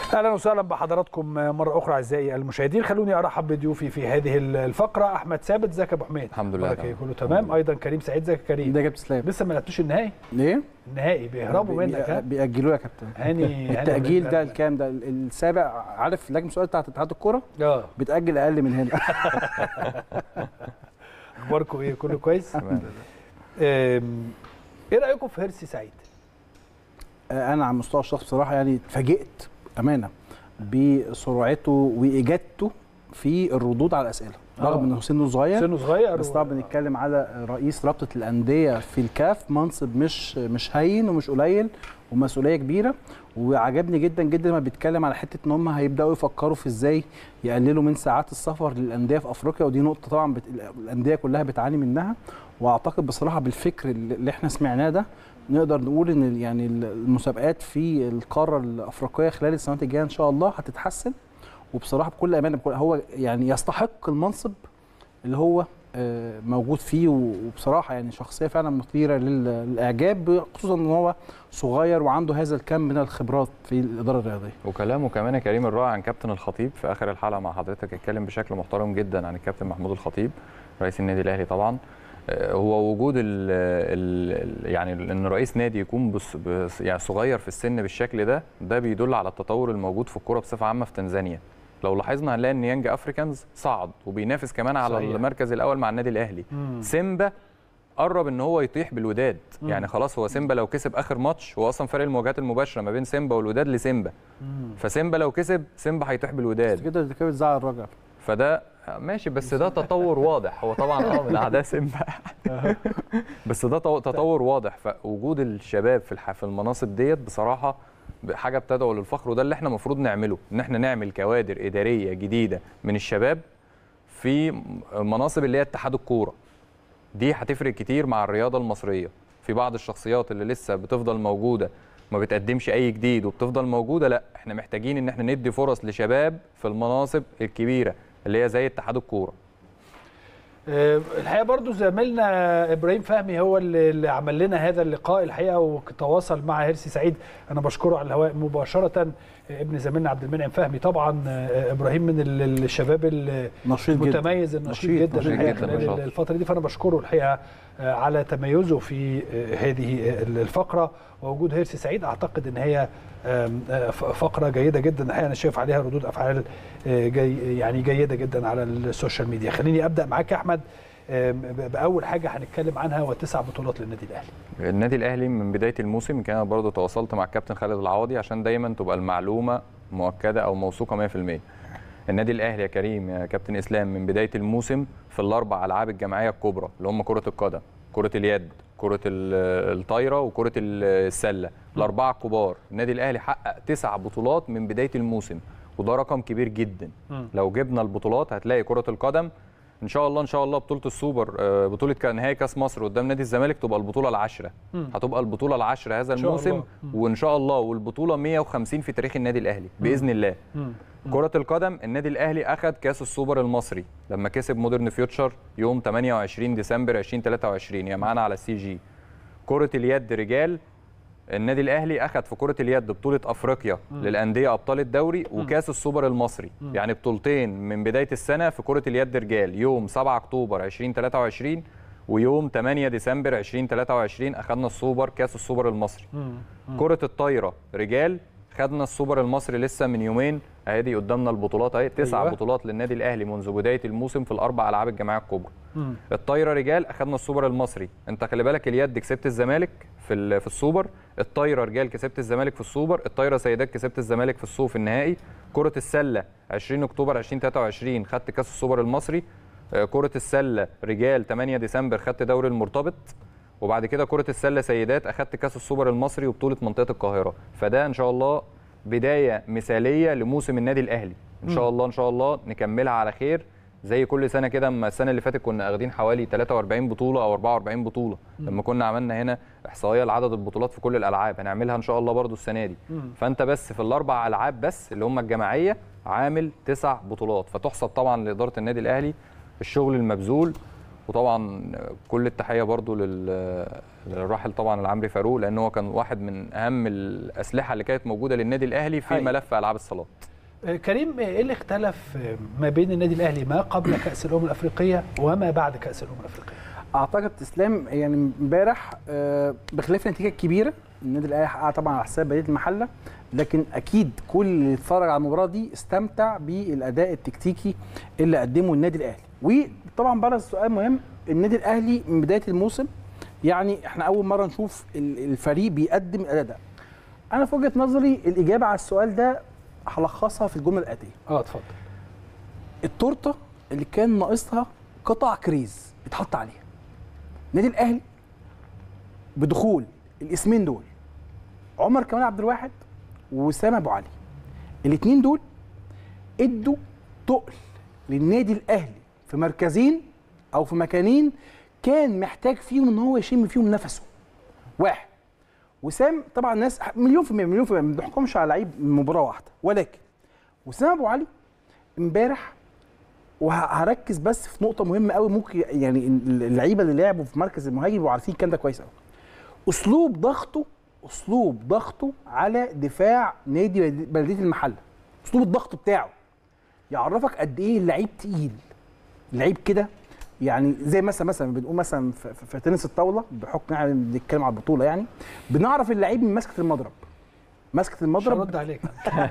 اهلا وسهلا بحضراتكم مره اخرى اعزائي المشاهدين خلوني ارحب بضيوفي في هذه الفقره احمد ثابت ازيك يا ابو حميد الحمد لله بارك كله تمام ايضا كريم سعيد ازيك يا كريم ده جبت سلام لسه ما لعبتوش النهائي ليه؟ النهائي بيهربوا بي- منك ها بيأجلوه يا كابتن هاني هاني التأجيل ده بالله. الكام ده ال- السابع عارف لجنة السؤال بتاعت اتحاد الكورة اه بتأجل أقل من هنا اخباركم ايه كله كويس تمام. أم، ايه رايكم في هيرسي سعيد آه، أنا على المستوى الشخصي بصراحة يعني اتفاجئت أمانة بسرعته وإجادته في الردود على الأسئلة رغم آه. إنه سنه صغير سنه صغير بس و- طبعا بنتكلم على رئيس رابطة الأندية في الكاف منصب مش مش هين ومش قليل ومسؤولية كبيرة وعجبني جدا جدا لما بيتكلم على حتة إن هم هيبدأوا يفكروا في إزاي يقللوا من ساعات السفر للأندية في أفريقيا ودي نقطة طبعا بت... الأندية كلها بتعاني منها وأعتقد بصراحة بالفكر اللي اللي إحنا سمعناه ده نقدر نقول ان يعني المسابقات في القاره الافريقيه خلال السنوات الجايه ان شاء الله هتتحسن وبصراحه بكل امانه بكل هو يعني يستحق المنصب اللي هو آه، موجود فيه وبصراحه يعني شخصيه فعلا مثيره لل- للاعجاب خصوصا ان هو صغير وعنده هذا الكم من الخبرات في الاداره الرياضيه وكلامه كمان يا كريم الرائع عن كابتن الخطيب في اخر الحلقه مع حضرتك اتكلم بشكل محترم جدا عن الكابتن محمود الخطيب رئيس النادي الاهلي طبعا آه، هو وجود ال ال يعني ان رئيس نادي يكون بص بص يعني صغير في السن بالشكل ده ده بيدل على التطور الموجود في الكوره بصفه عامه في تنزانيا لو لاحظنا هنلاقي ان يانج افريكانز صعد وبينافس كمان على صحيح. المركز الاول مع النادي الاهلي مم. سيمبا قرب ان هو يطيح بالوداد مم. يعني خلاص هو سيمبا لو كسب اخر ماتش هو اصلا فرق المواجهات المباشره ما بين سيمبا والوداد لسيمبا مم. فسيمبا لو كسب سيمبا هيطيح بالوداد كده دي كده بتزعل الراجل فده ماشي بس ده تطور واضح هو طبعا اه من اعداء سيمبا بس ده تو- تطور واضح فوجود الشباب في الح- في المناصب ديت بصراحه حاجه بتدعو للفخر وده اللي احنا المفروض نعمله ان احنا نعمل كوادر اداريه جديده من الشباب في مناصب اللي هي اتحاد الكوره دي هتفرق كتير مع الرياضه المصريه في بعض الشخصيات اللي لسه بتفضل موجوده ما بتقدمش اي جديد وبتفضل موجوده لا احنا محتاجين ان احنا ندي فرص لشباب في المناصب الكبيره اللي هي زي اتحاد الكوره آه، الحقيقه برضو زميلنا ابراهيم فهمي هو اللي اللي عمل لنا هذا اللقاء الحقيقه وتواصل مع هيرسي سعيد انا بشكره على الهواء مباشره آه، ابن زميلنا عبد المنعم فهمي طبعا آه، ابراهيم من ال- الشباب ال- نشيط جدا المتميز النشيط نشيط، جدا نشيط الحقيقه جدا، خلال نشاط. الفتره دي فانا بشكره الحقيقه آه، على تميزه في آه، هذه الفقره ووجود هيرسي سعيد اعتقد ان هي آم، آه، ف- فقره جيده جدا الحقيقه انا شايف عليها ردود افعال آه، جي يعني جيده جدا على السوشيال ميديا خليني ابدا معاك يا احمد آم، ب- باول حاجه هنتكلم عنها وتسع بطولات للنادي الاهلي النادي الاهلي من بدايه الموسم كان أنا برضه تواصلت مع الكابتن خالد العوضي عشان دايما تبقى المعلومه مؤكده او موثوقه 100% النادي الاهلي يا كريم يا كابتن اسلام من بدايه الموسم في الاربع العاب الجماعيه الكبرى اللي هم كره القدم كره اليد كره ال- الطايره وكره ال- السله الاربعه الكبار النادي الاهلي حقق تسع بطولات من بدايه الموسم وده رقم كبير جدا مم. لو جبنا البطولات هتلاقي كره القدم ان شاء الله ان شاء الله بطوله السوبر آه، بطوله كا- نهائي كاس مصر قدام نادي الزمالك تبقى البطوله العاشره مم. هتبقى البطوله العاشره هذا إن شاء الموسم الله. مم. وان شاء الله والبطوله 150 في تاريخ النادي الاهلي باذن الله مم. كرة القدم النادي الأهلي أخذ كأس السوبر المصري لما كسب مودرن فيوتشر يوم 28 ديسمبر 2023 يعني معانا على السي جي كرة اليد رجال النادي الأهلي أخذ في كرة اليد بطولة أفريقيا للأندية أبطال الدوري وكأس السوبر المصري يعني بطولتين من بداية السنة في كرة اليد رجال يوم 7 أكتوبر 2023 ويوم 8 ديسمبر 2023 أخذنا السوبر كأس السوبر المصري مم. كرة الطايرة رجال خدنا السوبر المصري لسه من يومين اهي قدامنا البطولات اهي تسع أيوة. بطولات للنادي الاهلي منذ بدايه الموسم في الاربع العاب الجماعيه الكبرى مم. الطايره رجال اخدنا السوبر المصري انت خلي بالك اليد كسبت الزمالك في ال- في السوبر الطايره رجال كسبت الزمالك في السوبر الطايره سيدات كسبت الزمالك في السوق في النهائي كره السله 20 اكتوبر 2023 خدت كاس السوبر المصري آه، كره السله رجال 8 ديسمبر خدت دوري المرتبط وبعد كده كره السله سيدات اخدت كاس السوبر المصري وبطوله منطقه القاهره فده ان شاء الله بدايه مثاليه لموسم النادي الاهلي ان شاء الله ان شاء الله نكملها على خير زي كل سنه كده اما السنه اللي فاتت كنا اخدين حوالي 43 بطوله او 44 بطوله لما كنا عملنا هنا احصائيه لعدد البطولات في كل الالعاب هنعملها ان شاء الله برضو السنه دي مم. فانت بس في الاربع العاب بس اللي هم الجماعيه عامل تسع بطولات فتحسب طبعا لاداره النادي الاهلي الشغل المبذول وطبعا كل التحيه برضو لل- للراحل طبعا العمري فاروق لان هو كان واحد من اهم الاسلحه اللي كانت موجوده للنادي الاهلي في حقيقي. ملف العاب الصالات آه، كريم ايه اللي اختلف آه، ما بين النادي الاهلي ما قبل كاس الامم الافريقيه وما بعد كاس الامم الافريقيه اعتقد اسلام يعني امبارح آه، بخلاف النتيجه الكبيره النادي الاهلي حققها طبعا على حساب بلديه المحله لكن اكيد كل اللي اتفرج على المباراه دي استمتع بالاداء التكتيكي اللي قدمه النادي الاهلي وطبعا برز سؤال مهم النادي الاهلي من بدايه الموسم يعني احنا اول مره نشوف ال- الفريق بيقدم الاداء ده انا في وجهه نظري الاجابه على السؤال ده هلخصها في الجمله الاتيه اه اتفضل التورته اللي كان ناقصها قطع كريز اتحط عليها النادي الاهلي بدخول الاسمين دول عمر كمال عبد الواحد وسام ابو علي الاثنين دول ادوا تقل للنادي الاهلي في مركزين او في مكانين كان محتاج فيهم ان هو يشم فيهم نفسه واحد وسام طبعا الناس مليون في المية مليون في المية ما بنحكمش على لعيب من مباراة واحدة ولكن وسام ابو علي امبارح وهركز بس في نقطه مهمه قوي ممكن يعني اللعيبه اللي لعبوا في مركز المهاجم يبقوا عارفين الكلام ده كويس قوي اسلوب ضغطه اسلوب ضغطه على دفاع نادي بلديه المحله اسلوب الضغط بتاعه يعرفك قد ايه اللعيب تقيل اللعيب كده يعني زي مثلا مثلا بنقول مثلا في, في, في تنس الطاوله بحكم يعني بنتكلم على البطوله يعني بنعرف اللعيب من مسكه المضرب مسكه مش المضرب هرد عليك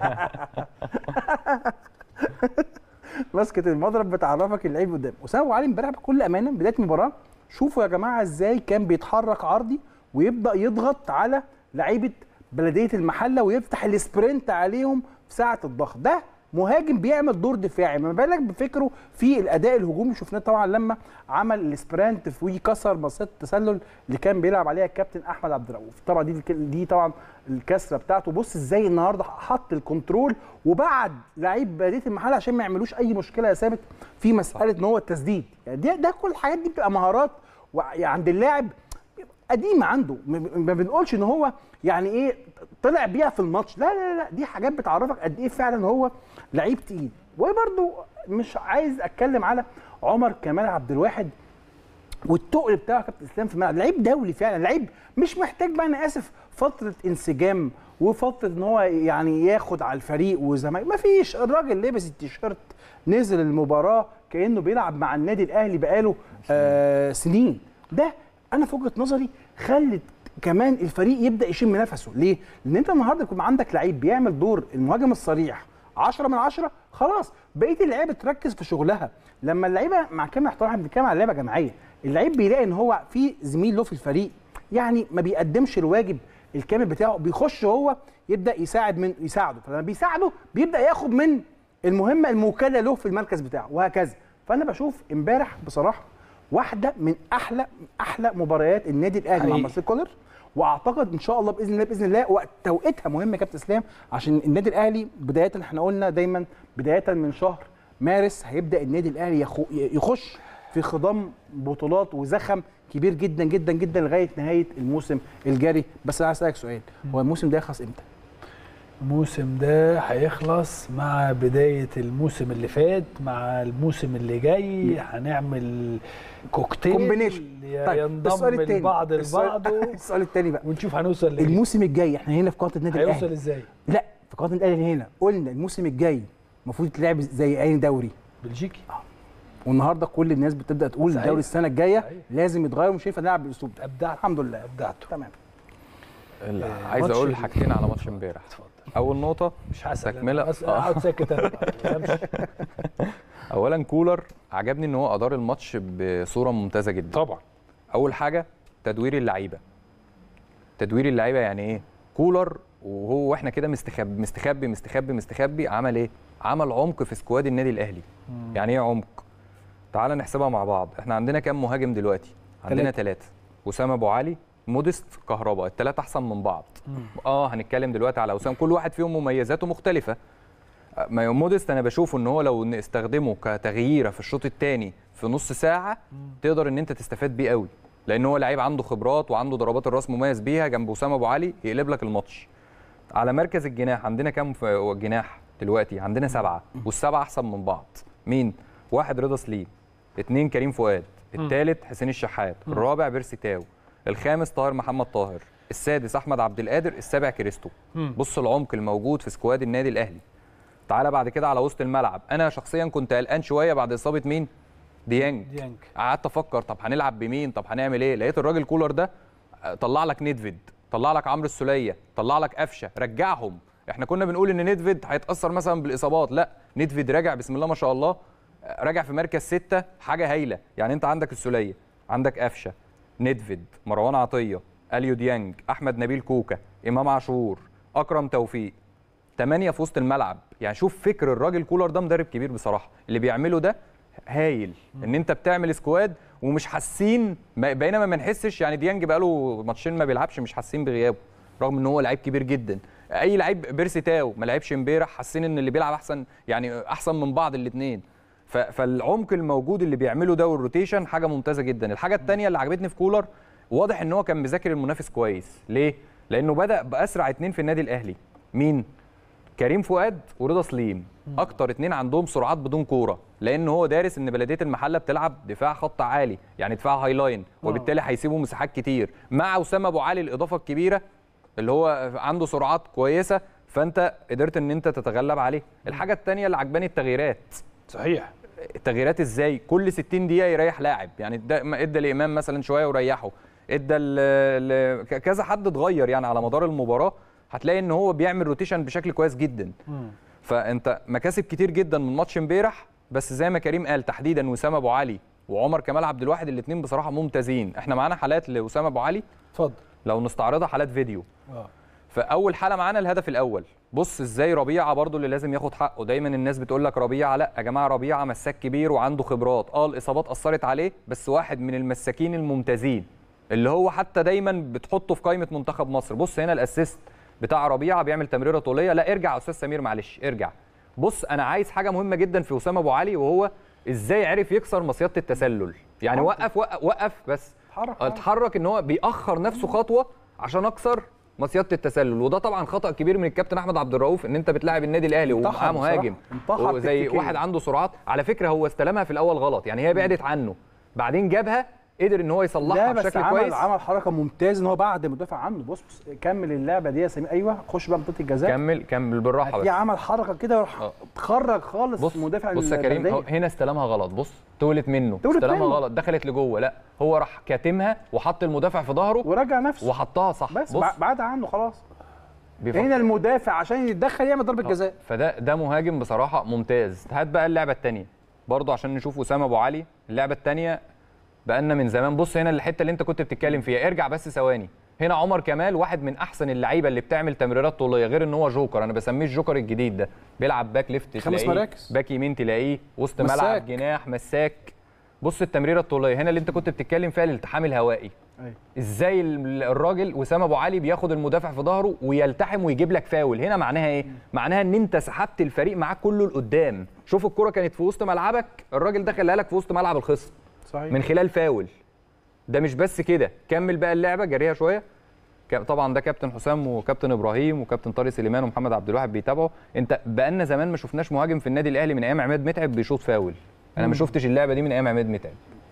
مسكه المضرب بتعرفك اللعيب قدام اسامه ابو علي امبارح بكل امانه بدايه المباراه شوفوا يا جماعه ازاي كان بيتحرك عرضي ويبدا يضغط على لعيبه بلديه المحله ويفتح السبرنت عليهم في ساعه الضغط ده مهاجم بيعمل دور دفاعي ما بالك بفكره في الاداء الهجومي شفناه طبعا لما عمل السبرنت وكسر مسيره التسلل اللي كان بيلعب عليها الكابتن احمد عبد الرؤوف طبعا دي دي طبعا الكسره بتاعته بص ازاي النهارده حط الكنترول وبعد لعيب بلديه المحله عشان ما يعملوش اي مشكله يا ثابت في مساله ان هو التسديد يعني ده, ده كل الحاجات دي بتبقى مهارات عند اللاعب قديمه عنده ما بنقولش ان هو يعني ايه طلع بيها في الماتش لا لا لا دي حاجات بتعرفك قد ايه فعلا هو لعيب تقيل وبرده مش عايز اتكلم على عمر كمال عبد الواحد والتقل بتاعه كابتن اسلام في الملعب لعيب دولي فعلا لعيب مش محتاج بقى انا اسف فتره انسجام وفتره ان هو يعني ياخد على الفريق وزمايله مفيش الراجل لبس التيشيرت نزل المباراه كانه بيلعب مع النادي الاهلي بقاله آه سنين ده انا في وجهه نظري خلت كمان الفريق يبدا يشم نفسه ليه لان انت النهارده يكون عندك لعيب بيعمل دور المهاجم الصريح 10 من 10 خلاص بقيه اللعيبه تركز في شغلها لما اللعيبه مع كامل احترام احنا بنتكلم على لعبه جماعيه اللعيب بيلاقي ان هو في زميل له في الفريق يعني ما بيقدمش الواجب الكامل بتاعه بيخش هو يبدا يساعد من يساعده فلما بيساعده بيبدا ياخد من المهمه الموكله له في المركز بتاعه وهكذا فانا بشوف امبارح بصراحه واحده من احلى احلى مباريات النادي الاهلي مع حقيقي. مارسيل كولر واعتقد ان شاء الله باذن الله باذن الله وقت توقيتها مهم يا كابتن اسلام عشان النادي الاهلي بدايه احنا قلنا دايما بدايه من شهر مارس هيبدا النادي الاهلي يخو يخش في خضم بطولات وزخم كبير جدا جدا جدا لغايه نهايه الموسم الجاري بس انا عايز اسالك سؤال هو الموسم ده يخلص امتى؟ الموسم ده هيخلص مع بداية الموسم اللي فات مع الموسم اللي جاي هنعمل كوكتيل كومبينيشن ينضم البعض البعض السؤال الثاني بقى ونشوف هنوصل لايه الموسم الجاي احنا هنا في قناه النادي الاهلي هيوصل ازاي لا في قناه النادي الاهلي هنا قلنا الموسم الجاي المفروض يتلعب زي اي دوري بلجيكي والنهارده كل الناس بتبدا تقول صحيح. الدوري السنه الجايه صحيح. لازم يتغير ومش هينفع نلعب بالاسلوب ده ابدعت الحمد لله ابدعته تمام لا، آه، عايز ماتش اقول ال- حاجتين على ماتش امبارح اتفضل اول نقطه مش هسأل تكملة. أنا. بس آه. اقعد ساكت انا امشي اولا كولر عجبني ان هو ادار الماتش بصوره ممتازه جدا طبعا اول حاجه تدوير اللعيبه تدوير اللعيبه يعني ايه كولر وهو واحنا كده مستخبي مستخبي مستخبي مستخبي عمل ايه عمل عمق في سكواد النادي الاهلي يعني ايه عمق تعال نحسبها مع بعض احنا عندنا كام مهاجم دلوقتي عندنا ثلاثه اسامه ابو علي مودست كهربا الثلاثه احسن من بعض اه هنتكلم دلوقتي على اسامه كل واحد فيهم مميزاته مختلفه ما مودست انا بشوفه ان هو لو نستخدمه كتغييره في الشوط الثاني في نص ساعه تقدر ان انت تستفاد بيه قوي لان هو لعيب عنده خبرات وعنده ضربات الراس مميز بيها جنب اسامه ابو علي يقلب لك الماتش على مركز الجناح عندنا كام في جناح دلوقتي عندنا سبعه والسبعه احسن من بعض مين واحد رضا سليم اثنين كريم فؤاد الثالث حسين الشحات الرابع بيرسي تاو الخامس طاهر محمد طاهر السادس احمد عبد القادر السابع كريستو مم. بص العمق الموجود في سكواد النادي الاهلي تعالى بعد كده على وسط الملعب انا شخصيا كنت قلقان شويه بعد اصابه مين ديانج ديانج قعدت افكر طب هنلعب بمين طب هنعمل ايه لقيت الراجل كولر ده آه، طلع لك نيدفيد طلع لك عمرو السوليه طلع لك قفشه رجعهم احنا كنا بنقول ان نيدفيد هيتاثر مثلا بالاصابات لا نيدفيد راجع بسم الله ما شاء الله آه، راجع في مركز ستة حاجه هايله يعني انت عندك السوليه عندك قفشه نيدفيد مروان عطيه اليو ديانج احمد نبيل كوكا امام عاشور اكرم توفيق ثمانية في وسط الملعب يعني شوف فكر الراجل كولر ده مدرب كبير بصراحة اللي بيعمله ده هايل ان انت بتعمل سكواد ومش حاسين ما- بينما ما نحسش يعني ديانج بقاله ماتشين ما بيلعبش مش حاسين بغيابه رغم ان هو لعيب كبير جدا اي لعيب بيرسي تاو ما لعبش امبارح حاسين ان اللي بيلعب احسن يعني احسن من بعض الاثنين فالعمق الموجود اللي بيعمله ده والروتيشن حاجه ممتازه جدا الحاجه الثانيه اللي عجبتني في كولر واضح ان هو كان مذاكر المنافس كويس ليه لانه بدا باسرع اتنين في النادي الاهلي مين كريم فؤاد ورضا سليم اكتر اتنين عندهم سرعات بدون كوره لان هو دارس ان بلديه المحله بتلعب دفاع خط عالي يعني دفاع هاي لاين وبالتالي هيسيبوا مساحات كتير مع اسامه ابو علي الاضافه الكبيره اللي هو عنده سرعات كويسه فانت قدرت ان انت تتغلب عليه الحاجه الثانيه اللي عجباني التغييرات صحيح التغييرات ازاي كل 60 دقيقه يريح لاعب يعني ده ما ادى لامام مثلا شويه وريحه ادى ل- ل- ك- كذا حد اتغير يعني على مدار المباراه هتلاقي ان هو بيعمل روتيشن بشكل كويس جدا فانت مكاسب كتير جدا من ماتش امبارح بس زي ما كريم قال تحديدا وسام ابو علي وعمر كمال عبد الواحد الاثنين بصراحه ممتازين احنا معانا حالات لوسام ابو علي اتفضل لو نستعرضها حالات فيديو اه فاول حاله معانا الهدف الاول بص ازاي ربيعه برضو اللي لازم ياخد حقه دايما الناس بتقول لك ربيعه لا يا جماعه ربيعه مساك كبير وعنده خبرات اه الاصابات اثرت عليه بس واحد من المساكين الممتازين اللي هو حتى دايما بتحطه في قائمه منتخب مصر بص هنا الاسيست بتاع ربيعه بيعمل تمريره طوليه لا ارجع يا استاذ سمير معلش ارجع بص انا عايز حاجه مهمه جدا في اسامه ابو علي وهو ازاي عرف يكسر مصيده التسلل يعني وقف وقف, وقف بس اتحرك. اتحرك ان هو بيأخر نفسه خطوه عشان اكسر مصيده التسلل وده طبعا خطا كبير من الكابتن احمد عبد الرؤوف ان انت بتلاعب النادي الاهلي ومعاه انتحر مهاجم بصراحة. انتحر زي تكتيكيا. واحد عنده سرعات على فكره هو استلمها في الاول غلط يعني هي بعدت عنه بعدين جابها قدر ان هو لا يصلحها بس بشكل عمل كويس عمل حركه ممتاز ان هو بعد ما دافع عنه بص بص كمل اللعبه دي يا سمير ايوه خش بقى منطقه الجزاء كمل كمل بالراحه هتلاقيه بس عمل حركه كده وراح اه. خرج خالص بص مدافع بص يا كريم هو البلدية. هنا استلمها غلط بص تولت منه تولت استلمها منه. غلط دخلت لجوه لا هو راح كاتمها وحط المدافع في ظهره ورجع نفسه وحطها صح بس بص بع- بعد عنه خلاص بيفكر. هنا المدافع عشان يتدخل يعمل ضربه جزاء فده ده مهاجم بصراحه ممتاز هات بقى اللعبه الثانيه برضه عشان نشوف اسامه ابو علي اللعبه الثانيه بقالنا من زمان بص هنا الحته اللي انت كنت بتتكلم فيها ارجع بس ثواني هنا عمر كمال واحد من احسن اللعيبه اللي بتعمل تمريرات طوليه غير ان هو جوكر انا بسميه الجوكر الجديد ده بيلعب باك ليفت خمس تلاقيه مراكز. باك يمين تلاقيه وسط مساك. ملعب جناح مساك بص التمريره الطوليه هنا اللي انت كنت بتتكلم فيها الالتحام الهوائي أيوة. ازاي ال- الراجل وسام ابو علي بياخد المدافع في ظهره ويلتحم ويجيب لك فاول هنا معناها ايه معناها ان انت سحبت الفريق معاك كله لقدام شوف الكره كانت في وسط ملعبك الراجل دخلها لك في وسط ملعب الخصم صحيح من خلال فاول ده مش بس كده كمل بقى اللعبه جريها شويه كا- طبعا ده كابتن حسام وكابتن ابراهيم وكابتن طارق سليمان ومحمد عبد الواحد بيتابعوا انت بقالنا زمان ما شفناش مهاجم في النادي الاهلي من ايام عماد متعب بيشوط فاول انا ما شفتش اللعبه دي من ايام عماد متعب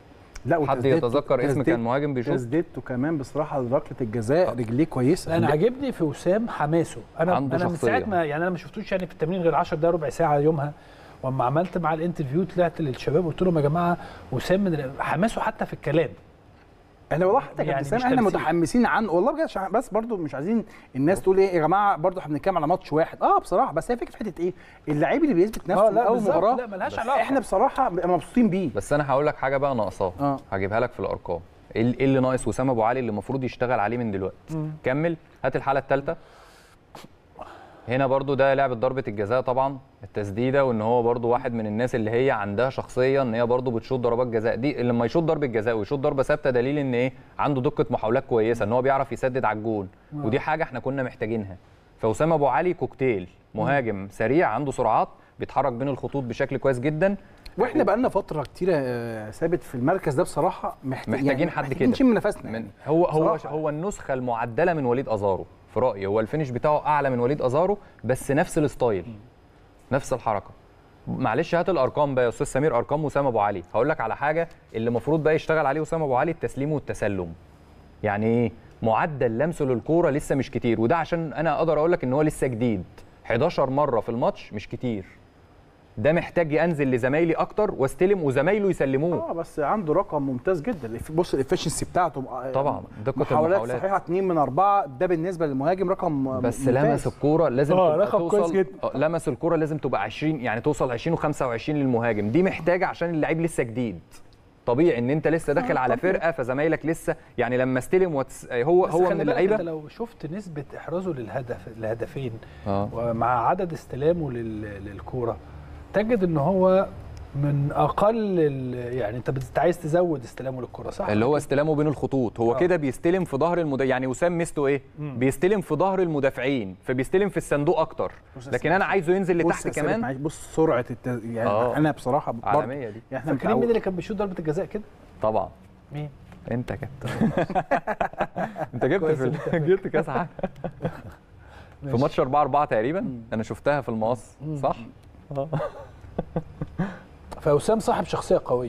لا حد وتسديدته- يتذكر اسم تسديد- كان مهاجم بيشوط تسديدته كمان بصراحه ركله الجزاء رجليه كويسه انا عاجبني في وسام حماسه انا عنده انا من شخصية. ساعه ما يعني انا ما شفتوش يعني في التمرين غير 10 دقايق ربع ساعه يومها واما عملت مع الانترفيو طلعت للشباب قلت لهم يا جماعه وسام من ال- حماسه حتى في الكلام احنا والله حتى يعني يعني مش احنا تمثيل. متحمسين عنه والله بجد عشان- بس برضو مش عايزين الناس تقول ايه يا جماعه برضو احنا بنتكلم على ماتش واحد اه بصراحه بس هي فكره في حته ايه اللعيب اللي بيثبت نفسه اه من لا اول بالظبط مباراه لا ملهاش بس علاقه احنا بصراحه بنبقى مبسوطين بيه بس انا هقول لك حاجه بقى ناقصاه اه. هجيبها لك في الارقام ايه ال- إيه اللي ناقص وسام ابو علي اللي المفروض يشتغل عليه من دلوقتي كمل هات الحاله الثالثه هنا برضو ده لعبه ضربه الجزاء طبعا التسديده وان هو برضو واحد من الناس اللي هي عندها شخصيه ان هي برضو بتشوط ضربات جزاء دي لما يشوط ضربه جزاء ويشوط ضربه ثابته دليل ان ايه عنده دقه محاولات كويسه ان هو بيعرف يسدد على الجون ودي حاجه احنا كنا محتاجينها فوسام ابو علي كوكتيل مهاجم سريع عنده سرعات بيتحرك بين الخطوط بشكل كويس جدا واحنا بقى لنا فتره كتيره آه، ثابت في المركز ده بصراحه محتاج محتاجين حد محتاجين كده. نشم نفسنا من يعني. هو هو بصراحة. هو النسخه المعدله من وليد ازارو في رايي هو الفينش بتاعه اعلى من وليد ازارو بس نفس الستايل نفس الحركه معلش هات الارقام بقى يا استاذ سمير ارقام وسام ابو علي هقول لك على حاجه اللي المفروض بقى يشتغل عليه وسام ابو علي التسليم والتسلم يعني ايه معدل لمسه للكوره لسه مش كتير وده عشان انا اقدر اقول لك ان هو لسه جديد 11 مره في الماتش مش كتير ده محتاج انزل لزمايلي اكتر واستلم وزمايله يسلموه اه بس عنده رقم ممتاز جدا الإف- بص الافشنسي بتاعته آه، طبعا دقه محاولات المحاولات صحيحه 2 من 4 ده بالنسبه للمهاجم رقم بس ممتاز. لمس الكوره لازم آه، تبقى رقم توصل كويس جدا. آه، لمس الكوره لازم تبقى 20 يعني توصل 20 و25 للمهاجم دي محتاجه عشان اللعيب لسه جديد طبيعي ان انت لسه داخل على طبيعي. فرقه فزمايلك لسه يعني لما استلم وتس... هو بس هو خلي من بالك اللعيبه انت لو شفت نسبه احرازه للهدف الهدفين اه ومع عدد استلامه لل- للكوره تجد ان هو من اقل ال- يعني انت بت- عايز تزود استلامه للكوره صح؟ اللي هو استلامه بين الخطوط هو آه. كده بيستلم في ظهر المد... يعني وسام ميزته ايه بيستلم في ظهر المدافعين فبيستلم في الصندوق اكتر بص يا لكن انا عايزه ينزل بص لتحت يا سيد كمان معلش، بص سرعه الت... يعني آه. انا بصراحه برضه- عالميه دي يعني احنا فاكرين مين متعود- اللي كان بيشوط ضربه الجزاء كده؟ طبعا مين؟ انت كابتن انت جبت كويس في ال- جبت كاس عالم في ماشي. ماتش 4 4 تقريبا انا شفتها في المقص صح فوسام صاحب شخصيه قويه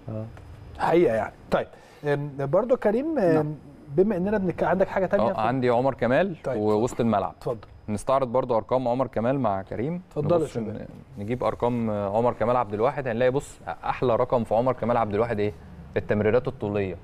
حقيقه يعني طيب أم، برضو كريم أم، نعم. بما اننا بنك... عندك حاجه تانية اه عندي عمر كمال طيب. ووسط الملعب اتفضل نستعرض برضو ارقام عمر كمال مع كريم اتفضلوا يا نبص شباب. ن- نجيب ارقام عمر كمال عبد الواحد هنلاقي بص احلى رقم في عمر كمال عبد الواحد ايه التمريرات الطوليه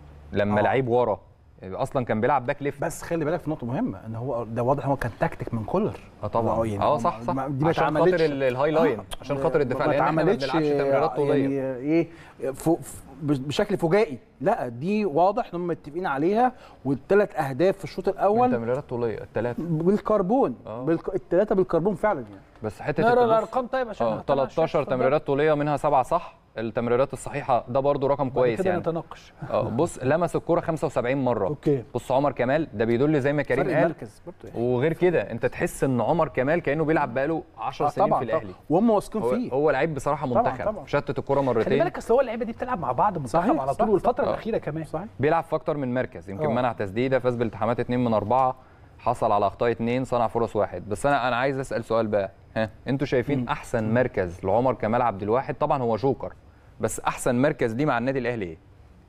لما آه. لعيب ورا اصلا كان بيلعب باك ليفت بس خلي بالك في نقطه مهمه ان هو ده واضح هو كان تاكتيك من كولر اه طبعا يعني اه هو صح صح ما- دي ما عشان خاطر اتعملتش ال- الهاي لاين عشان خاطر الدفاع ما لان احنا ما اتعملتش بنلعبش تمريرات طوليه يعني ايه فو ف- بشكل فجائي لا دي واضح ان هم متفقين عليها والثلاث اهداف في الشوط من الاول تمريرات طوليه الثلاثه بالكربون آه. بالك... الثلاثه بالكربون فعلا يعني بس حته نقرا التبص- الارقام طيب عشان اه نطلع الشاشة. 13 اتفضل. تمريرات طوليه منها سبعه صح التمريرات الصحيحه ده برضو رقم بعد كويس كده يعني نتناقش اه بص لمس الكوره 75 مره اوكي بص عمر كمال ده بيدل زي ما كريم فرق قال المركز برضه يعني. وغير كده انت تحس ان عمر كمال كانه بيلعب بقاله 10 آه سنين طبعا في طبعا الاهلي وهم واثقين هو, فيه هو لعيب بصراحه طبعاً، منتخب طبعاً. شتت الكوره خلي مرتين بالك اصل هو اللعيبه دي بتلعب مع بعض منتخب صحيح، على صح، طول والفتره صح. الاخيره كمان صحيح بيلعب في اكتر من مركز يمكن اه. منع تسديده فاز بالتحامات 2 من 4 حصل على اخطاء 2 صنع فرص واحد بس انا انا عايز اسال سؤال بقى ها انتوا شايفين احسن مركز لعمر كمال عبد الواحد طبعا هو جوكر بس احسن مركز ليه مع النادي الاهلي ايه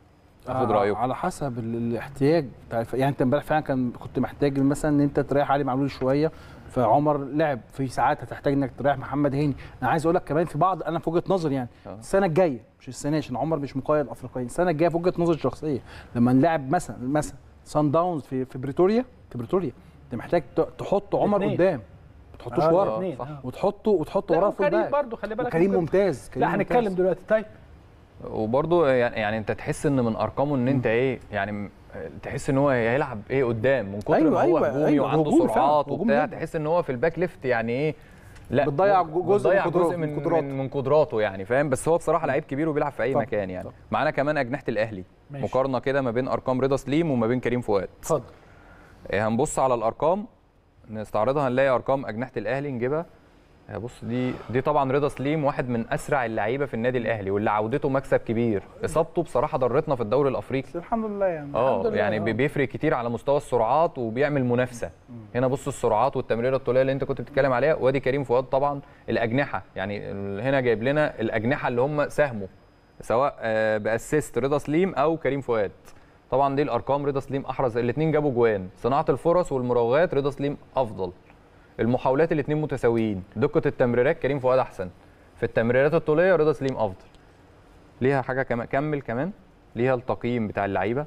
اخد آه، رايكم على حسب ال- الاحتياج بتاع الف- يعني انت امبارح فعلا كان كنت محتاج مثلا ان انت تريح علي معلول شويه فعمر لعب في ساعات هتحتاج انك تريح محمد هاني انا عايز اقول لك كمان في بعض انا في وجهه نظري يعني آه. السنه الجايه مش السنه عشان عمر مش مقيد افريقيا السنه الجايه في وجهه نظري الشخصيه لما نلعب مثلا مثلا سان داونز في في بريتوريا في بريتوريا انت محتاج ت- تحط عمر الاتنين. قدام ما تحطوش آه، ورا الاتنين، صح. آه. وتحطه وتحطه لا ورا فول وكريم باك برضه خلي بالك وكريم ممكن- ممتاز كريم لا هنتكلم ممتاز. دلوقتي طيب وبرضه يعني يعني انت تحس ان من ارقامه ان انت ايه يعني م- تحس ان هو هيلعب ايه قدام من كتر أيوة، ما هو أيوة، هجومي أيوة، وعنده هجومي فعلا، سرعات هجومي وبتاع جدا. تحس ان هو في الباك ليفت يعني ايه لا بتضيع ممكن- جزء من بتضيع قدراته- جزء من من قدراته. من, من قدراته يعني فاهم بس هو بصراحه لعيب كبير وبيلعب في اي طبعا، مكان يعني طبعا. معانا كمان اجنحه الاهلي ماشي. مقارنه كده ما بين ارقام رضا سليم وما بين كريم فؤاد اتفضل إيه، هنبص على الارقام نستعرضها هنلاقي ارقام اجنحه الاهلي نجيبها آه، بص دي دي طبعا رضا سليم واحد من اسرع اللعيبه في النادي الاهلي واللي عودته مكسب كبير اصابته بصراحه ضرتنا في الدوري الافريقي بس الحمد لله يعني اه الحمد لله، يعني آه. بي- بيفرق كتير على مستوى السرعات وبيعمل منافسه هنا بص السرعات والتمريره الطوليه اللي انت كنت بتتكلم عليها وادي كريم فؤاد طبعا الاجنحه يعني ال- هنا جايب لنا الاجنحه اللي هم ساهموا سواء آه، باسيست رضا سليم او كريم فؤاد طبعا دي الارقام رضا سليم احرز الاثنين جابوا جوان صناعه الفرص والمراوغات رضا سليم افضل المحاولات الاثنين متساويين دقه التمريرات كريم فؤاد احسن في التمريرات الطوليه رضا سليم افضل ليها حاجه كمان كمل كمان ليها التقييم بتاع اللعيبه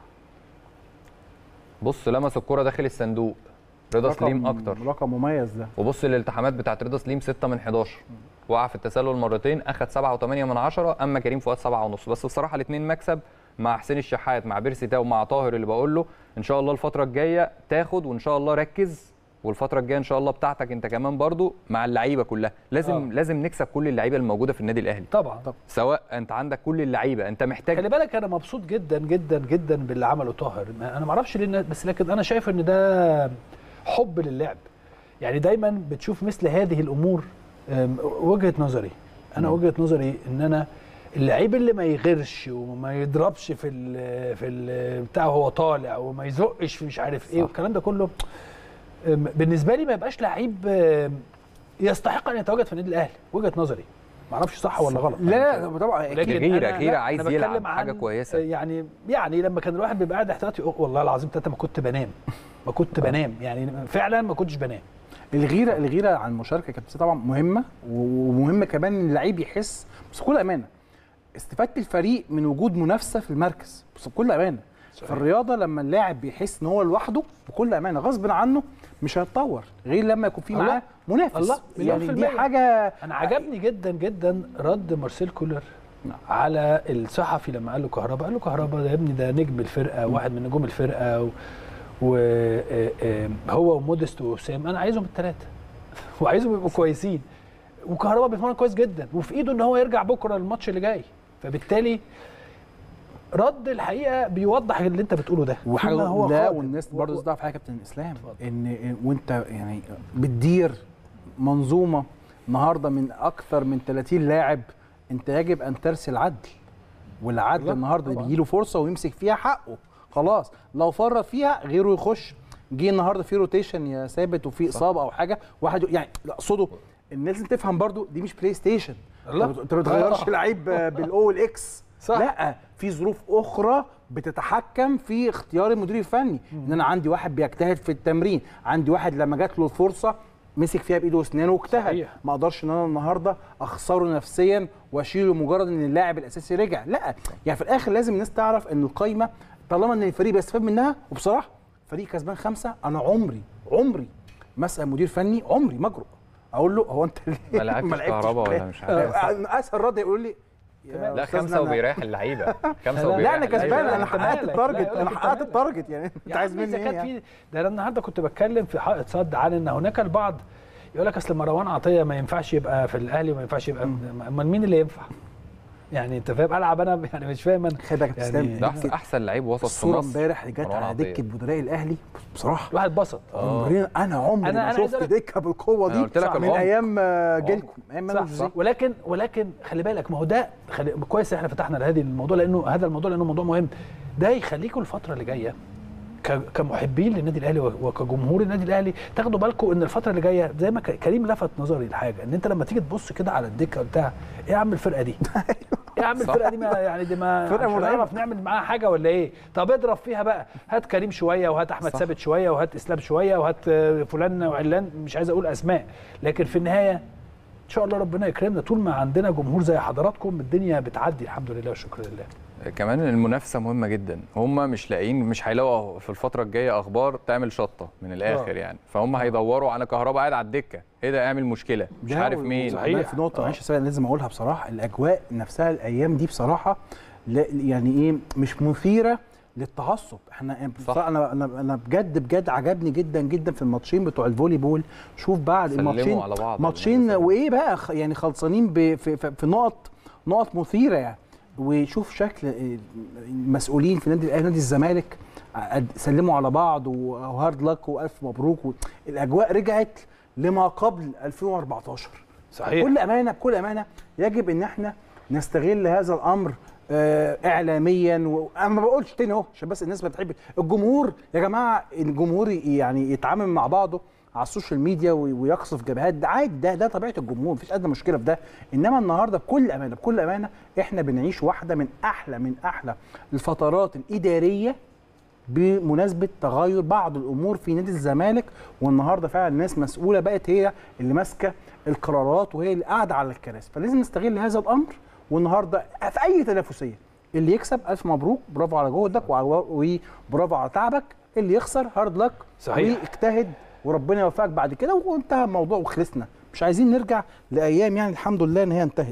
بص لمس الكرة داخل الصندوق رضا سليم اكتر رقم مميز ده وبص الالتحامات بتاعت رضا سليم 6 من 11 وقع في التسلل مرتين اخد 7 و8 من 10 اما كريم فؤاد 7 ونص بس بصراحه الاثنين مكسب مع حسين الشحات مع بيرسي تاو مع طاهر اللي بقول له ان شاء الله الفتره الجايه تاخد وان شاء الله ركز والفتره الجايه ان شاء الله بتاعتك انت كمان برضو مع اللعيبه كلها لازم آه. آه. لازم نكسب كل اللعيبه الموجوده في النادي الاهلي طبعا سواء انت عندك كل اللعيبه انت محتاج خلي بالك انا مبسوط جدا جدا جدا باللي عمله طاهر ما- انا ما اعرفش ليه الناس- بس لكن انا شايف ان ده حب للعب يعني دايما بتشوف مثل هذه الامور أم، وجهه نظري انا وجهه نظري ان انا اللعيب اللي ما يغيرش وما يضربش في ال في ال بتاع وهو طالع وما يزقش في مش عارف ايه صح. والكلام ده كله أم، بالنسبه لي ما يبقاش لعيب أم، يستحق ان يتواجد في النادي الاهلي وجهه نظري ما اعرفش صح ولا غلط لا طبعا لكن أكيد. غيرة- أنا- غيرة لا، عايز أنا بتكلم يلعب حاجة عن- كويسة. يعني يعني لما كان الواحد بيبقى قاعد احتياطي أوه، والله العظيم ثلاثه ما كنت بنام ما كنت بنام يعني فعلا ما كنتش بنام الغيره الغيره عن المشاركه كانت طبعا مهمه ومهمه كمان ان اللعيب يحس بس بكل امانه استفاده الفريق من وجود منافسه في المركز بس بكل امانه في الرياضه لما اللاعب بيحس ان هو لوحده بكل امانه غصب عنه مش هيتطور غير لما يكون في الله. معاه منافس الله، مليون يعني في دي المية. حاجه انا عجبني جدا جدا رد مارسيل كولر نعم. على الصحفي لما قال له كهربا قال له كهربا ده يا ابني ده نجم الفرقه واحد من نجوم الفرقه وهو ومودست ووسام انا عايزهم الثلاثه وعايزهم يبقوا كويسين وكهربا بيتمرن كويس جدا وفي ايده ان هو يرجع بكره الماتش اللي جاي فبالتالي رد الحقيقه بيوضح اللي انت بتقوله ده وحاجه فيما هو لا قادر. والناس و- برضه و- تعرف حاجه يا كابتن اسلام اتفضل. ان إن- وانت يعني بتدير منظومه النهارده من اكثر من 30 لاعب انت يجب ان ترسل عدل والعدل الله، النهارده طبعاً. بيجي له فرصه ويمسك فيها حقه خلاص لو فرط فيها غيره يخش جه النهارده في روتيشن يا ثابت وفي اصابه او حاجه واحد ي- يعني لا، اقصده الناس لازم تفهم برضو دي مش بلاي ستيشن الله. انت انت ما بتغيرش آه. لعيب بالاو والاكس صح. لا في ظروف اخرى بتتحكم في اختيار المدير الفني ان انا عندي واحد بيجتهد في التمرين عندي واحد لما جات له الفرصه مسك فيها بايده واسنانه واجتهد صحيح. ما اقدرش ان انا النهارده اخسره نفسيا واشيله مجرد ان اللاعب الاساسي رجع لا يعني في الاخر لازم الناس تعرف ان القايمه طالما ان الفريق بيستفاد منها وبصراحه فريق كسبان خمسه انا عمري عمري ما اسال مدير فني عمري ما اجرؤ اقول له هو انت ليه ما لعبتش كهربا ولا مش عارف آه، اسهل رد يقول لي يا لا أستاذنا خمسه أنا- وبيريح اللعيبه خمسه لا، وبيريح لا انا كسبان اللعيبة. انا أنت حققت مالك؟ لا، التارجت يقول انا لك حققت أنت التارجت يعني انت يا عايز عم مني إذا ايه كانت يعني؟ في ده انا النهارده كنت بتكلم في حائط صد عن ان هناك البعض يقول لك اصل مروان عطيه ما ينفعش يبقى في الاهلي وما ينفعش يبقى امال مين اللي ينفع؟ يعني انت فاهم العب انا يعني مش فاهم انا خلي بالك يا يعني اسلام ده احسن احسن لعيب وسط في الصوره مصر امبارح اللي جت مروان على عطية. دكه بدلاء الاهلي بصراحه الواحد اتبسط عمرنا انا عمري أنا- ما أنا عايز شفت أقول لك- دكه بالقوه أنا دي قلت لك من العمق. ايام آه، عمق. جيلكم ايام صح مانويل صح جوزيه ولكن ولكن خلي بالك ما هو ده خلي كويس احنا فتحنا لهذه الموضوع لانه هذا الموضوع لانه موضوع مهم ده يخليكم الفتره اللي جايه ك- كمحبين للنادي الاهلي وكجمهور النادي الاهلي تاخدوا بالكم ان الفتره اللي جايه زي ما ك- كريم لفت نظري لحاجه ان انت لما تيجي تبص كده على الدكه بتاع ايه يا عم الفرقه دي؟ ايه يا عم صح. الفرقه دي ما يعني دي ما فرقة مش مرعبة. هنعرف نعمل معاها حاجه ولا ايه؟ طب اضرب فيها بقى هات كريم شويه وهات احمد صح. ثابت شويه وهات اسلام شويه وهات آه، فلان وعلان مش عايز اقول اسماء لكن في النهايه ان شاء الله ربنا يكرمنا طول ما عندنا جمهور زي حضراتكم الدنيا بتعدي الحمد لله والشكر لله كمان المنافسه مهمه جدا هم مش لاقيين مش هيلاقوا في الفتره الجايه اخبار تعمل شطه من الاخر آه. يعني فهم هيدوروا على كهرباء قاعد على الدكه ايه ده اعمل مشكله مش ده عارف و- مين صحيح. وكمان في نقطه معلش سريع لازم اقولها بصراحه الاجواء نفسها الايام دي بصراحه لا يعني ايه مش مثيره للتعصب احنا بصراحه انا انا انا بجد بجد عجبني جدا جدا في الماتشين بتوع الفولي بول شوف بعد سلموا الماتشين على بعض. ماتشين وايه بقى خ- يعني خلصانين ب- في, في, في نقط نقط مثيره يعني وشوف شكل آه، المسؤولين في نادي الاهلي نادي الزمالك قد- سلموا على بعض وهارد لك والف مبروك و- الاجواء رجعت لما قبل 2014 صحيح بكل امانه بكل امانه يجب ان احنا نستغل هذا الامر آه، اعلاميا وانا ما بقولش تاني اهو عشان بس الناس بتحب الجمهور يا جماعه الجمهور يعني يتعامل مع بعضه على السوشيال ميديا وي- ويقصف جبهات ده عادي ده ده طبيعه الجمهور مفيش ادنى مشكله في ده انما النهارده بكل امانه بكل امانه احنا بنعيش واحده من احلى من احلى الفترات الاداريه بمناسبه تغير بعض الامور في نادي الزمالك والنهارده فعلا الناس مسؤوله بقت هي اللي ماسكه القرارات وهي اللي قاعده على الكراسي فلازم نستغل هذا الامر والنهارده في اي تنافسيه اللي يكسب الف مبروك برافو على جهدك وع- وبرافو على تعبك اللي يخسر هارد لك صحيح. واجتهد وربنا يوفقك بعد كده وانتهى الموضوع وخلصنا مش عايزين نرجع لايام يعني الحمد لله ان هي انتهت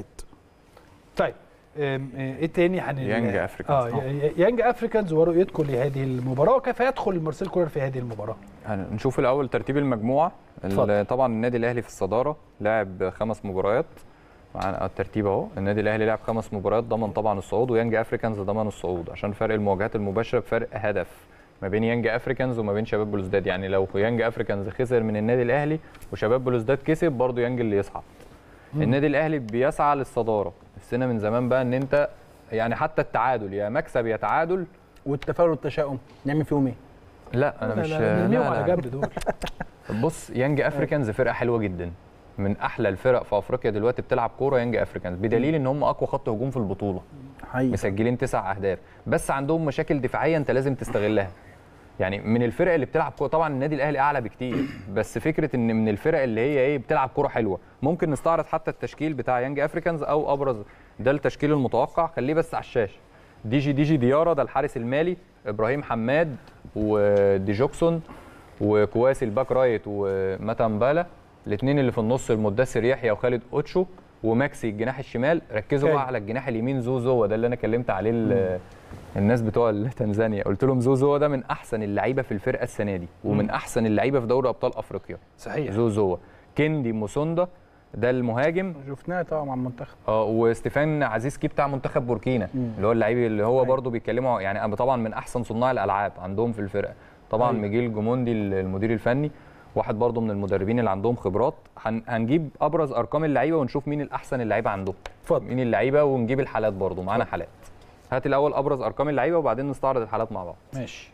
طيب أم، آه، ايه تاني هن يانج أفريكانز. اه ي- يانج افريكانز ورؤيتكم لهذه المباراه وكيف يدخل مارسيل كولر في هذه المباراه هنشوف الاول ترتيب المجموعه اتفضل. ال- طبعا النادي الاهلي في الصداره لعب خمس مباريات معانا الترتيب اهو النادي الاهلي لعب خمس مباريات ضمن طبعا الصعود ويانج افريكانز ضمن الصعود عشان فرق المواجهات المباشره بفرق هدف ما بين يانج افريكانز وما بين شباب بلوزداد يعني لو يانج افريكانز خسر من النادي الاهلي وشباب بلوزداد كسب برضه يانج اللي يصعد النادي الاهلي بيسعى للصداره نفسنا من زمان بقى ان انت يعني حتى التعادل يا مكسب يا تعادل والتفاؤل والتشاؤم نعمل فيهم ايه؟ لا انا لا، مش لا، نرميهم لا، على لا. جنب دول بص يانج افريكانز فرقه حلوه جدا من احلى الفرق في افريقيا دلوقتي بتلعب كوره يانج افريكانز بدليل ان هم اقوى خط هجوم في البطوله حقيقي مسجلين تسع اهداف بس عندهم مشاكل دفاعيه انت لازم تستغلها يعني من الفرق اللي بتلعب كوره طبعا النادي الاهلي اعلى بكتير بس فكره ان من الفرق اللي هي ايه بتلعب كوره حلوه ممكن نستعرض حتى التشكيل بتاع يانج افريكانز او ابرز ده التشكيل المتوقع خليه بس على الشاشه دي جي دي جي ديارا ده الحارس المالي ابراهيم حماد ودي جوكسون وكواسي الباك رايت وماتامبالا الاثنين اللي في النص المدثر يحيى وخالد اوتشو وماكسي الجناح الشمال ركزوا أوكي. بقى على الجناح اليمين زوزو ده اللي انا كلمت عليه ال- الناس بتوع تنزانيا قلت لهم زوزو ده من احسن اللعيبه في الفرقه السنه دي ومن احسن اللعيبه في دوري ابطال افريقيا صحيح زوزو كيندي موسوندا ده المهاجم شفناه طبعا مع المنتخب اه وستيفان عزيزكي بتاع منتخب بوركينا اللي هو اللعيب اللي هو برضه بيتكلموا يعني طبعا من احسن صناع الالعاب عندهم في الفرقه طبعا أيوة. ميجيل جوموندي المدير الفني واحد برضه من المدربين اللي عندهم خبرات هن هنجيب ابرز ارقام اللعيبه ونشوف مين الاحسن اللعيبه عندهم اتفضل مين اللعيبه ونجيب الحالات برضه معانا حالات هات الاول ابرز ارقام اللعيبه وبعدين نستعرض الحالات مع بعض ماشي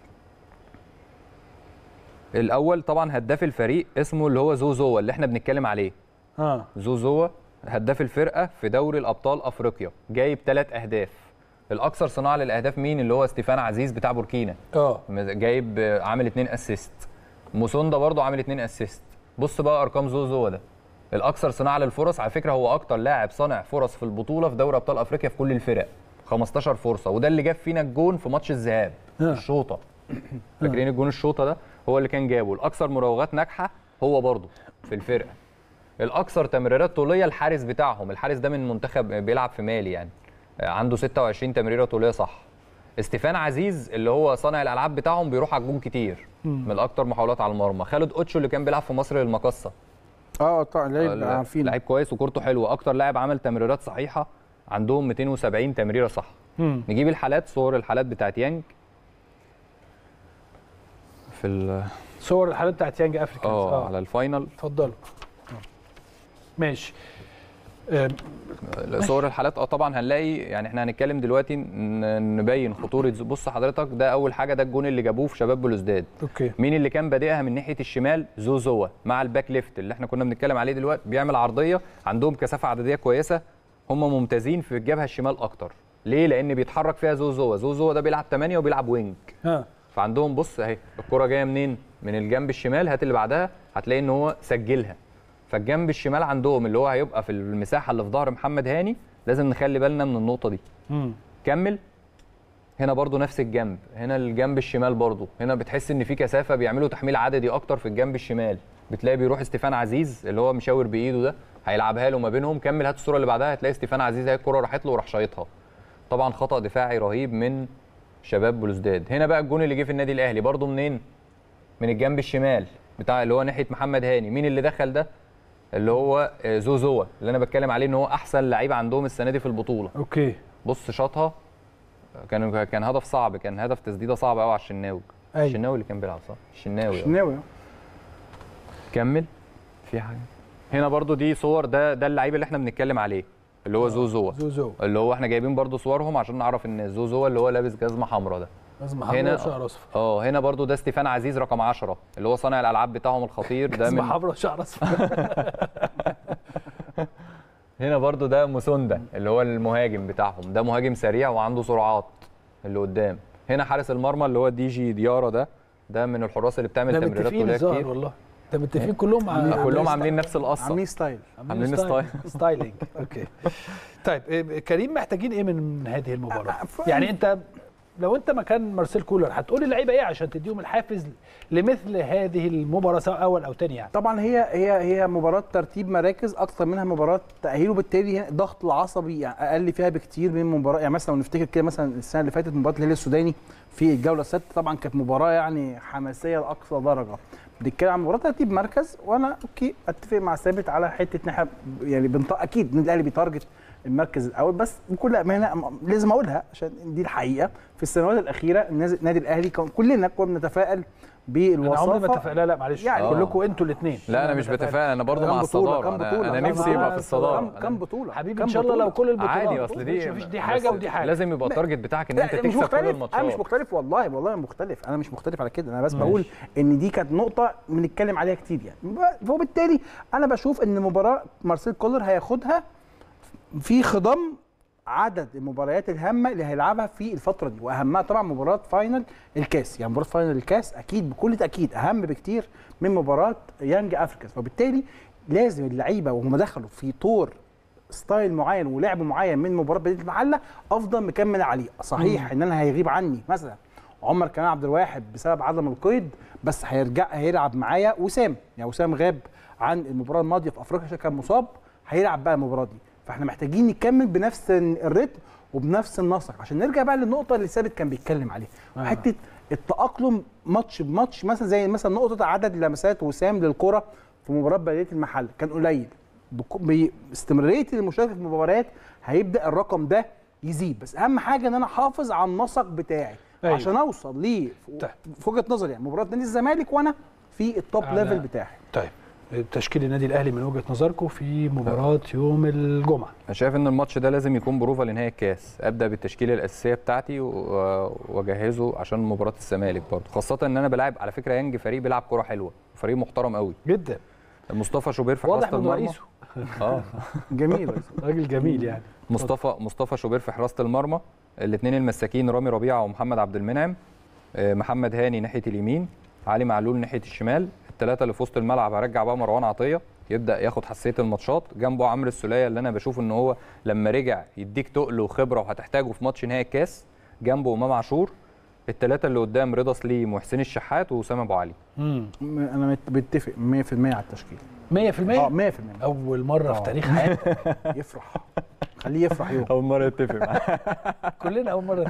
الاول طبعا هداف الفريق اسمه اللي هو زوزو اللي احنا بنتكلم عليه اه زوزوا هداف الفرقه في دوري الابطال افريقيا جايب ثلاث اهداف الاكثر صناعه للاهداف مين اللي هو ستيفان عزيز بتاع بوركينا اه جايب آه، عامل اتنين اسيست موسوندا برضو عامل اتنين اسيست بص بقى ارقام زوزو ده الاكثر صناعه للفرص على فكره هو اكتر لاعب صانع فرص في البطوله في دوري ابطال افريقيا في كل الفرق 15 فرصه وده اللي جاب فينا الجون في ماتش الذهاب آه. الشوطه فاكرين الجون الشوطه ده هو اللي كان جابه الاكثر مراوغات ناجحه هو برضو في الفرقه الاكثر تمريرات طوليه الحارس بتاعهم الحارس ده من منتخب بيلعب في مالي يعني آه، عنده 26 تمريره طوليه صح استيفان عزيز اللي هو صانع الالعاب بتاعهم بيروح على الجون كتير من الاكثر محاولات على المرمى خالد اوتشو اللي كان بيلعب في مصر للمقصه اه طبعا لعيب آه، عارفين لعيب كويس وكورته حلوه اكتر لاعب عمل تمريرات صحيحه عندهم 270 تمريره صح مم. نجيب الحالات صور الحالات بتاعت يانج في ال- صور الحالات بتاعت يانج افريكانز اه على الفاينل اتفضلوا ماشي آم، صور الحالات اه طبعا هنلاقي يعني احنا هنتكلم دلوقتي ن- نبين خطوره ز- بص حضرتك ده اول حاجه ده الجون اللي جابوه في شباب بلوزداد اوكي مين اللي كان بادئها من ناحيه الشمال زوزوا مع الباك ليفت اللي احنا كنا بنتكلم عليه دلوقتي بيعمل عرضيه عندهم كثافه عدديه كويسه هم ممتازين في الجبهه الشمال اكتر ليه لان بيتحرك فيها زوزوا زوزوا ده بيلعب 8 وبيلعب وينج ها فعندهم بص اهي الكره جايه منين من الجنب الشمال هات اللي بعدها هتلاقي ان هو سجلها فالجنب الشمال عندهم اللي هو هيبقى في المساحه اللي في ظهر محمد هاني لازم نخلي بالنا من النقطه دي مم. كمل هنا برضو نفس الجنب هنا الجنب الشمال برضو هنا بتحس ان في كثافه بيعملوا تحميل عددي اكتر في الجنب الشمال بتلاقي بيروح استيفان عزيز اللي هو مشاور بايده ده هيلعبها له ما بينهم كمل هات الصوره اللي بعدها هتلاقي استيفان عزيز هي الكره راحت له وراح شايطها طبعا خطا دفاعي رهيب من شباب بلوزداد هنا بقى الجون اللي جه في النادي الاهلي برضو منين من الجنب الشمال بتاع اللي هو ناحيه محمد هاني مين اللي دخل ده اللي هو آه، زوزوا اللي انا بتكلم عليه ان هو احسن لعيب عندهم السنه دي في البطوله اوكي بص شاطها كان كان هدف صعب كان هدف تسديده صعبه قوي على الشناوي أيوة. الشناوي اللي كان بيلعب صح الشناوي آه. شناوي كمل في حاجه هنا برضو دي صور ده ده اللعيب اللي احنا بنتكلم عليه اللي هو زوزوا زوزو اللي هو احنا جايبين برضو صورهم عشان نعرف ان زوزوا اللي هو لابس جزمه حمراء ده لازم هنا- حمراء وشعر اصفر اه هنا برضو ده ستيفان عزيز رقم 10 اللي هو صانع الالعاب بتاعهم الخطير ده اسمه من حمراء وشعر اصفر هنا برضو ده موسوندا اللي هو المهاجم بتاعهم ده مهاجم سريع وعنده سرعات اللي قدام هنا حارس المرمى اللي هو دي جي ديارا ده ده من الحراس اللي بتعمل ده تمريرات متفقين طوليه الظاهر كتير والله ده متفقين كلهم على كلهم عاملين نفس القصه عاملين ستايل عاملين ستايل. ستايلينج اوكي طيب إيه، كريم محتاجين ايه من هذه المباراه؟ ف- يعني انت لو انت مكان مارسيل كولر هتقول اللعيبه ايه عشان تديهم الحافز لمثل هذه المباراه سواء اول او ثاني يعني طبعا هي هي هي مباراه ترتيب مراكز اكتر منها مباراه تاهيل وبالتالي هنا الضغط العصبي يعني اقل فيها بكتير من مباراه يعني مثلا لو نفتكر كده مثلا السنه اللي فاتت مباراه الهلال السوداني في الجوله السادسه طبعا كانت مباراه يعني حماسيه لاقصى درجه بنتكلم عن مباراه ترتيب مركز وانا اوكي اتفق مع ثابت على حته ان احنا يعني بنط... اكيد النادي الاهلي بيتارجت المركز الاول بس بكل امانه م- لازم اقولها عشان دي الحقيقه في السنوات الاخيره الناس- النادي الاهلي كان كلنا كنا بنتفائل انا عمري ما بالوصافه اتفق لا لا معلش يعني- كلكم انتوا الاثنين لا انا مش بتفائل انا برضو مع كام بطوله الصداره كام انا, بطوله أنا كام نفسي بطولة؟ يبقى في الصداره كام- كام بطوله حبيبي كام ان شاء الله بطولة؟ لو كل البطولات عادي اصل دي مفيش دي حاجه بس ودي حاجه لازم يبقى التارجت بتاعك ان انت لا، مش تكسب كل مختلف الماتشات انا مش مختلف والله والله مختلف انا مش مختلف على كده انا بس بقول ان دي كانت نقطه بنتكلم عليها كتير يعني وبالتالي انا بشوف ان مباراه مارسيل كولر هياخدها في خضم عدد المباريات الهامه اللي هيلعبها في الفتره دي واهمها طبعا مباراه فاينل الكاس يعني مباراه فاينل الكاس اكيد بكل تاكيد اهم بكتير من مباراه يانج افريكانز وبالتالي لازم اللعيبه وهم دخلوا في طور ستايل معين ولعب معين من مباراه بدايه المحله افضل مكمل عليه صحيح ان انا هيغيب عني مثلا عمر كمال عبد الواحد بسبب عدم القيد بس هيرجع هيلعب معايا وسام يعني وسام غاب عن المباراه الماضيه في افريقيا عشان كان مصاب هيلعب بقى المباراه دي فاحنا محتاجين نكمل بنفس الريتم وبنفس النسق عشان نرجع بقى للنقطه اللي ثابت كان بيتكلم عليها آه. حته التاقلم ماتش بماتش مثلا زي مثلا نقطه عدد لمسات وسام للكره في مباراه بدايه المحل كان قليل بك- باستمراريه المشاركه في المباريات هيبدا الرقم ده يزيد بس اهم حاجه ان انا احافظ على النسق بتاعي أيوة. أيوة. عشان اوصل ليه طيب. في وجهه نظري يعني مباراه نادي الزمالك وانا في التوب على- ليفل بتاعي طيب تشكيل النادي الاهلي من وجهه نظركم في مباراه يوم الجمعه انا شايف ان الماتش ده لازم يكون بروفا لنهايه الكاس ابدا بالتشكيله الاساسيه بتاعتي و- واجهزه عشان مباراه الزمالك برضه خاصه ان انا بلعب على فكره يانج فريق بيلعب كوره حلوه فريق محترم قوي جدا مصطفى شوبير في واضح حراسه من المرمى رئيسه اه جميل راجل جميل يعني مصطفى مصطفى شوبير في حراسه المرمى الاثنين المساكين رامي ربيعه ومحمد عبد المنعم آه، محمد هاني ناحيه اليمين علي معلول ناحيه الشمال الثلاثه اللي في وسط الملعب هرجع بقى مروان عطيه يبدا ياخد حساسيه الماتشات جنبه عمرو السوليه اللي انا بشوف ان هو لما رجع يديك تقل وخبره وهتحتاجه في ماتش نهائي الكاس جنبه امام عاشور الثلاثه اللي قدام رضا سليم وحسين الشحات واسامه ابو علي امم م- انا مت- بتفق 100% على التشكيل 100% اه 100% اول مره في آه. تاريخ حياتي يفرح خليه يفرح يوم اول مره يتفق معاه كلنا اول مره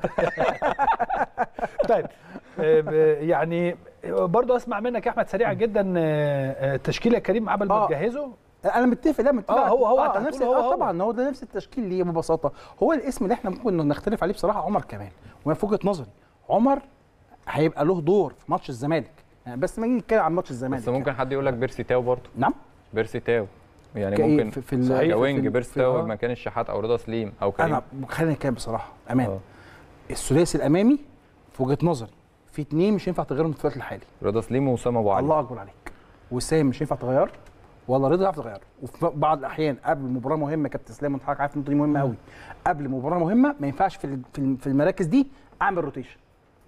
طيب آه، ب- يعني برضو اسمع منك يا احمد سريعا جدا آه، آه، تشكيله كريم قبل ما آه. تجهزه انا متفق لا متفق آه، هو- هو آه أنت نفس هتقول هو- آه هو. طبعا هو ده نفس التشكيل ليه ببساطه هو الاسم اللي احنا ممكن نختلف عليه بصراحه عمر كمال وفي وجهه نظري عمر هيبقى له دور في ماتش الزمالك يعني بس ما نيجي نتكلم عن ماتش الزمالك بس ممكن حد يقول لك بيرسي تاو برضه نعم بيرسي تاو يعني كإيه؟ ممكن في- في ال- صحيح. في- كوينج في- بيرسي في- تاو آه. مكان الشحات او رضا سليم او كريم انا خلينا نتكلم بصراحه امان آه. الثلاثي الامامي في وجهه نظري في اتنين مش ينفع تغيرهم في الوقت الحالي رضا سليم واسامه ابو علي الله اكبر عليك وسام مش ينفع تغير ولا رضا ينفع تغير وفي بعض الاحيان قبل مباراه مهمه كابتن اسلام وانت حضرتك عارف النقطه دي مهمه قوي قبل مباراه مهمه ما ينفعش في ال- في ال- في المراكز دي اعمل روتيشن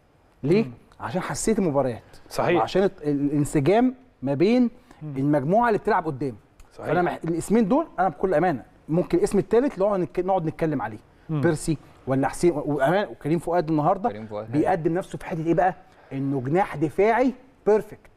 ليه عشان حسيت المباريات صحيح. وعشان الت- الانسجام ما بين المجموعه اللي بتلعب قدام صحيح. فانا مح... الاسمين دول انا بكل امانه ممكن الاسم الثالث نقعد نك- نقعد نتكلم عليه بيرسي ولا حسين وامان وكريم فؤاد النهارده كريم فؤاد. بيقدم نفسه في حته ايه بقى؟ انه جناح دفاعي بيرفكت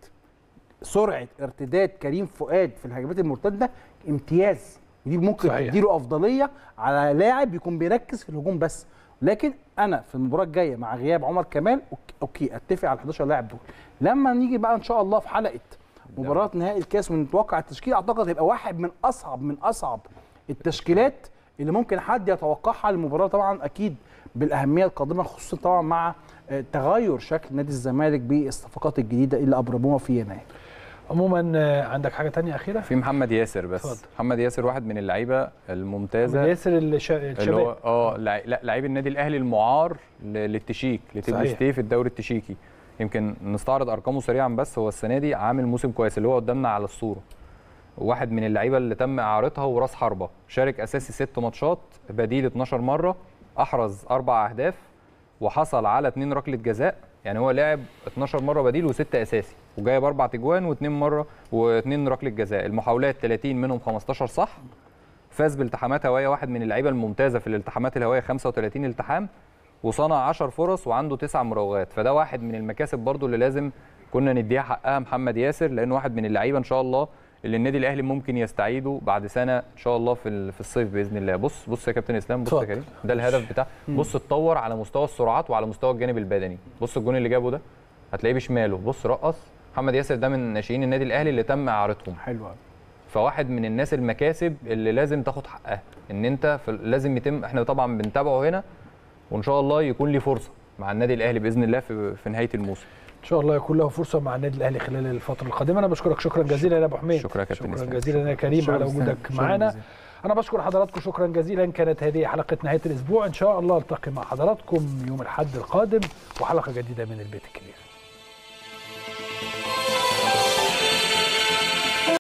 سرعه ارتداد كريم فؤاد في الهجمات المرتده امتياز ودي ممكن صحيح. تديله افضليه على لاعب يكون بيركز في الهجوم بس لكن انا في المباراه الجايه مع غياب عمر كمال أوكي- اوكي اتفق على ال 11 لاعب دول لما نيجي بقى ان شاء الله في حلقه مباراه نهائي الكاس ونتوقع التشكيل اعتقد هيبقى واحد من اصعب من اصعب التشكيلات اللي ممكن حد يتوقعها المباراه طبعا اكيد بالاهميه القادمه خصوصا طبعا مع آه، تغير شكل نادي الزمالك بالصفقات الجديده اللي ابرموها في يناير عموما آه، عندك حاجه تانية اخيره في محمد ياسر بس اتفضل. محمد ياسر واحد من اللعيبه الممتازه ياسر الش- اللي هو الشباب اه لع- لا لعيب النادي الاهلي المعار ل- للتشيك لتبلي صحيح. ستيه في الدوري التشيكي يمكن نستعرض ارقامه سريعا بس هو السنه دي عامل موسم كويس اللي هو قدامنا على الصوره واحد من اللعيبه اللي تم اعارتها وراس حربه شارك اساسي ست ماتشات بديل 12 مره احرز اربع اهداف وحصل على اتنين ركله جزاء يعني هو لعب 12 مره بديل وستة اساسي وجايب اربع تجوان واثنين مره واثنين ركله جزاء المحاولات 30 منهم 15 صح فاز بالتحامات هوائيه واحد من اللعيبه الممتازه في الالتحامات الهوائيه 35 التحام وصنع 10 فرص وعنده تسع مراوغات فده واحد من المكاسب برضو اللي لازم كنا نديها حقها محمد ياسر لانه واحد من اللعيبه ان شاء الله اللي النادي الاهلي ممكن يستعيده بعد سنه ان شاء الله في ال- في الصيف باذن الله بص بص يا كابتن اسلام بص يا اتفضل. كريم ده الهدف بتاع بص اتطور على مستوى السرعات وعلى مستوى الجانب البدني بص الجون اللي جابه ده هتلاقيه بشماله بص رقص محمد ياسر ده من ناشئين النادي الاهلي اللي تم اعارتهم حلو قوي فواحد من الناس المكاسب اللي لازم تاخد حقها ان انت في لازم يتم احنا طبعا بنتابعه هنا وان شاء الله يكون ليه فرصه مع النادي الاهلي باذن الله في, في نهايه الموسم ان شاء الله يكون له فرصه مع النادي الاهلي خلال الفتره القادمه انا بشكرك شكرا جزيلا يا ابو حميد شكرا يا كابتن شكرا إسلام. جزيلا يا كريم شكراً على جزيلاً. وجودك شكراً معنا جزيلاً. انا بشكر حضراتكم شكرا جزيلا كانت هذه حلقه نهايه الاسبوع ان شاء الله التقي مع حضراتكم يوم الاحد القادم وحلقه جديده من البيت الكبير